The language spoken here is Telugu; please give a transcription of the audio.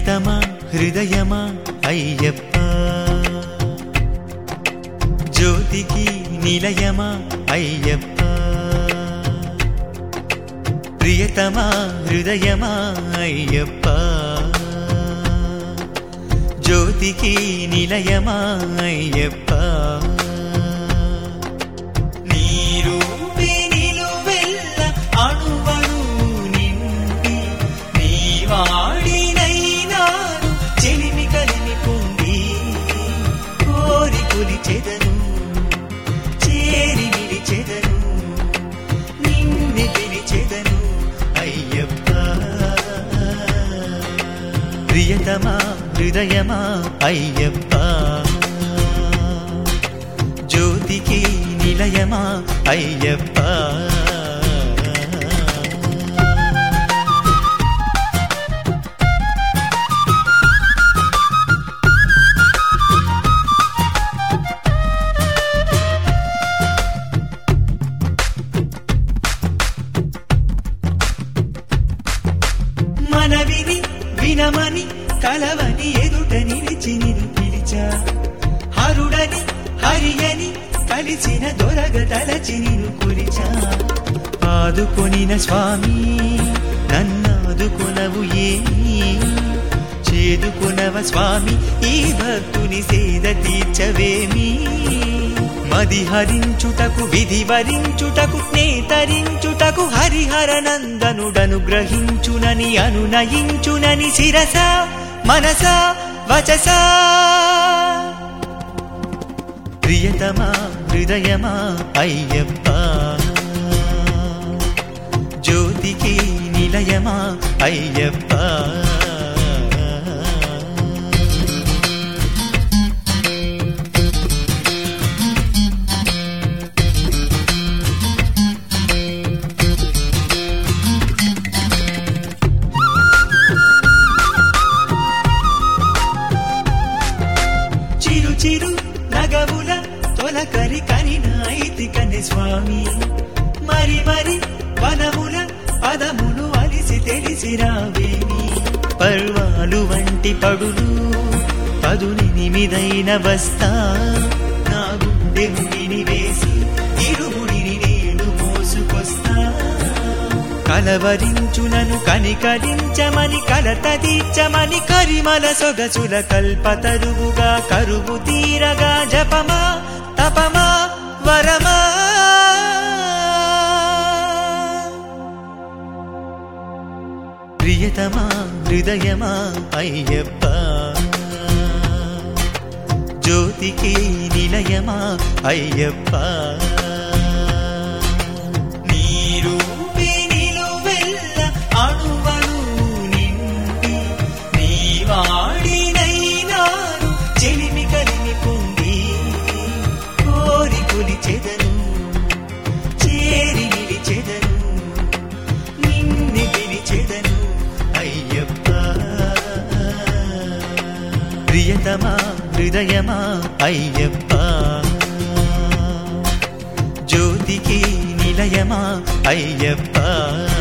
ప్రియతమా హృదయమా అయ్యప్ప జ్యోతికి నిలయమా అయ్యప్ప ప్రియతమా హృదయమా అయ్యప్ప జ్యోతికి నిలయమా అయ్యప్ప నీరూపే నిలువెల్ల అణువణు నిండి నీ వాడినైనాను చెలిమి కలిమి పొంది కోరి కొలిచెదను చేరి నిలిచెదను నిన్ను పిలిచెదను అయ్యప్ప ప్రియతమా హృదయమా అయ్యప్ప జ్యోతికి నిలయమా అయ్యప్ప మనవిని వినమని కలవని ఎదుట నిలిచి నిన్ను పిలిచా హరుడని హరియని కలిసిన దొరగ తలచి నిన్ను కొలిచా ఆదుకొనిన స్వామి నన్నాదుకొనవు ఏమి చేదుకొనవ స్వామి ఈ భక్తుని సేద తీర్చవేమి మది హరించుటకు విధి వరించుటకు నేతరించుటకు హరిహర నందనుడను గ్రహించునని అనునయించునని శిరస మనస వచస ప్రియతమా హృదయమా అయ్యప్ప జ్యోతికి నిలయమా అయ్యప్ప చిరు చిరు నగవుల తొలకరి కనినాయితి కని స్వామి మరి మరి వనముల పదములు అలిసి తెలిసి రావేమి పర్వాలు వంటి పడులు పదునిమిదైన వస్తా నా గుండె ముడిని వేసి ఇరుముడిని నేను మోసుకొస్తా కలవరించునను కనికరించమని కలత తీర్చమని కరిమల సొగసుల కల్పతరువుగా కరువు తీరగా జపమా తపమా వరమా ప్రియతమా హృదయమా అయ్యప్ప జ్యోతికి నిలయమా అయ్యప్ప నీరూపే నిలువెల్ల అణువణు నిండి నీ వాడినైనాను చెలిమి కలిమి పొంది కోరి కొలిచెదను చేరి నిలిచెదను నిన్ను పిలిచెదను అయ్యప్ప ప్రియతమా హృదయమా అయ్యప్ప జ్యోతికి నిలయమా అయ్యప్ప